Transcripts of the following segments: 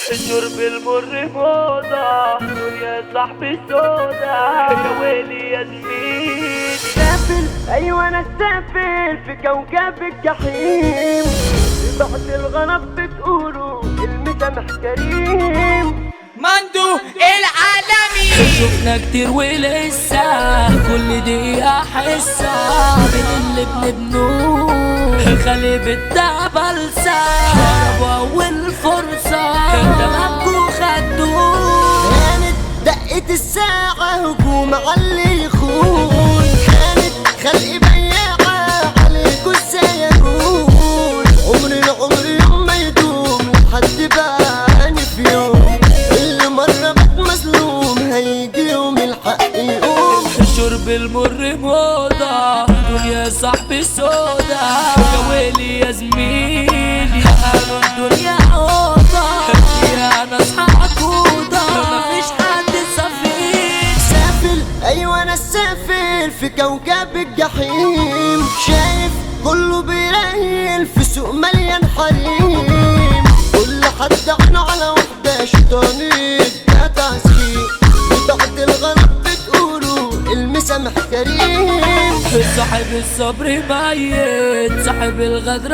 شرب المر موضة يا صاحبي سودا يا ويلي يا زميلي سافل ايوه انا سافل في كوكب الجحيم بعد الغرب بتقولوا المسامح كريم مندو العالمي شفنا كتير ولسه كل دقيقة حسة من اللي بنبنوه خلي بالدعب بلسة هربوا أول فرصة تمامكوا خدوه كانت دقة الساعة هجوم على اللي يخون كانت خلق بياعة عليكوا ازاي يكون عمر العمر يوم ما يدوم لحد باني في يوم اللي مرة بات مظلوم هيجي يوم الحق يقوم شرب المر موضة دنيا صاحبي سودا يا ويلي يا زميلي قالوا الدنيا أوضة يا ناس حقودة مفيش حد صفيك سافل ايوه انا السافل في كوكب الجحيم شايف كله بيريل في سوق مليان حريم كل حد عينه على وحده شيطاني ده تسكين بعد الغرب بتقولوا المسامح كريم صاحب الصبر ميت صاحب الغدر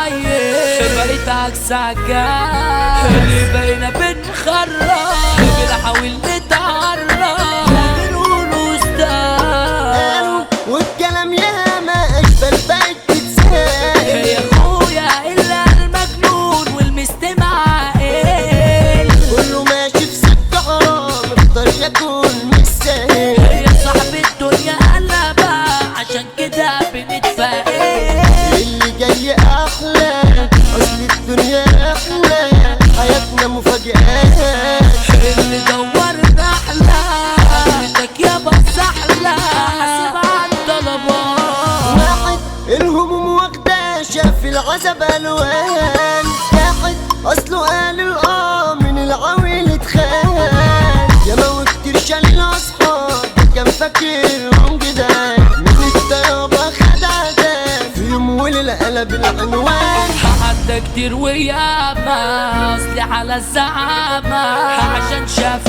عيت بقيت عكس عكاس اللي بقينا بنخرب بنحاول نتعرف ونقول استاذ قالوا والكلام ياما اشبال بقت تتسال يا اخويا الا المجنون والمستمع عاقل كله ماشي في سكه حرام اختار يكون مش سهل يا صاحب الدنيا قلبة عشان كده بنتفائل اللي جاي احلى اصل الدنيا احلى حياتنا مفاجآت اللي دورنا احلى حضرتك يابا سحلة حاسب على الطلبات واحد الهموم واخدة شاف العزب الوان واحد اصله قال الاه من العويل اتخان يا ما كتير شال الاصحاب كان فاكرهم جدعان من الطيابة خد عذاب في يوم وليلة قلب العنوان حتى كتير وياما اصلي على الزعامة عشان شاف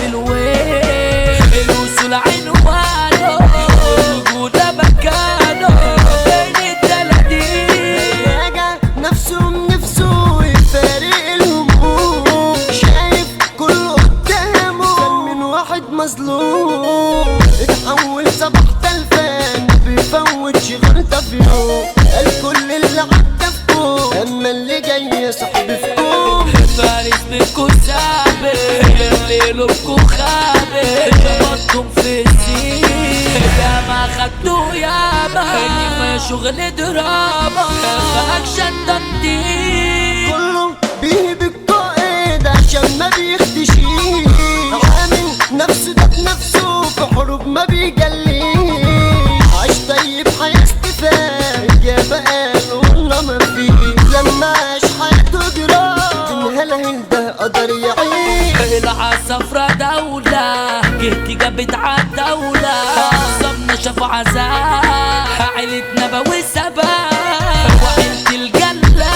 الويل الوصول عنوانه الوجود مكانه بين التلاتين راجع نفسه من نفسه يفارق الهموم شايف كله قدامه كان من واحد مظلوم اتحول صباح تلفان بيفوتش غلطة في يوم قال كل اللي عدى في كوم اما اللي جاي صاحبي في كوم فارس بكو سابق اللي لبكو خابق شبطكم في السين يا ما خدتوا يا ما كفاية شغل دراما اكشن تنطيط كله بيهب القائد عشان ما بيختشيش عامل نفسه ده بنفسه في حروب ما بيجليش عاش طيب حياة استفاد يا بقى والله ما فيه لما عاش حياته جراح تنهلهل ده قدر يعيش العصفرة دولة جهتي جابت عالدولة صمنا شافوا عذاب عيلة نبوي سباب وعيلة الجلة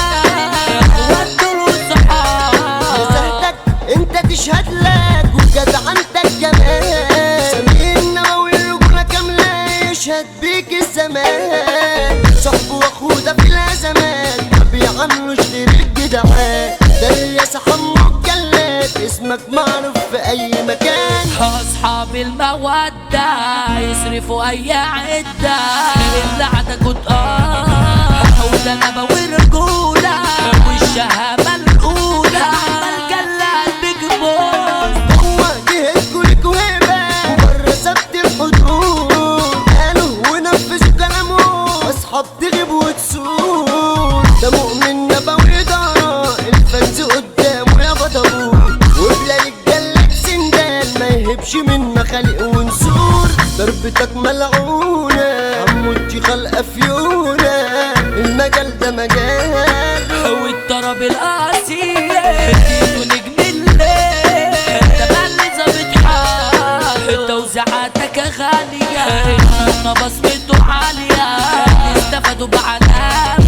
ودوا صحاب نزهتك انت تشهد لك وجدعنتك كمان سمير النووي الرجولة كاملة يشهد بيك الزمان صاحبه واخوه ده في الازمات ما بيعملوش غير الجدعان ده الياس حمو الجلاد اسمك معروف في اي مكان أصحاب المودة يصرفوا أي عدة اللي عندك آه وده نبوي رجولة والشهامة الأولى عمل جلاد بيج بوس هو جهتكوا ليكوا هبة وبره ثبت الحدود قالوا ونفذوا كلامه اصحاب تغيب وتسود ده مؤمن نبوي دارا الفنز قدامه يا بطبوط وبلاد الجلاد سندال ما يهبش من مخالق ونسور ضربتك ملعونة عمودتي خلقة فيونة المجال ده مجال والطرب القاسي اديته نجم الليل ده اللي ظابط حال توزيعاتك غالية انا بصمته عالية استفادوا بعلامة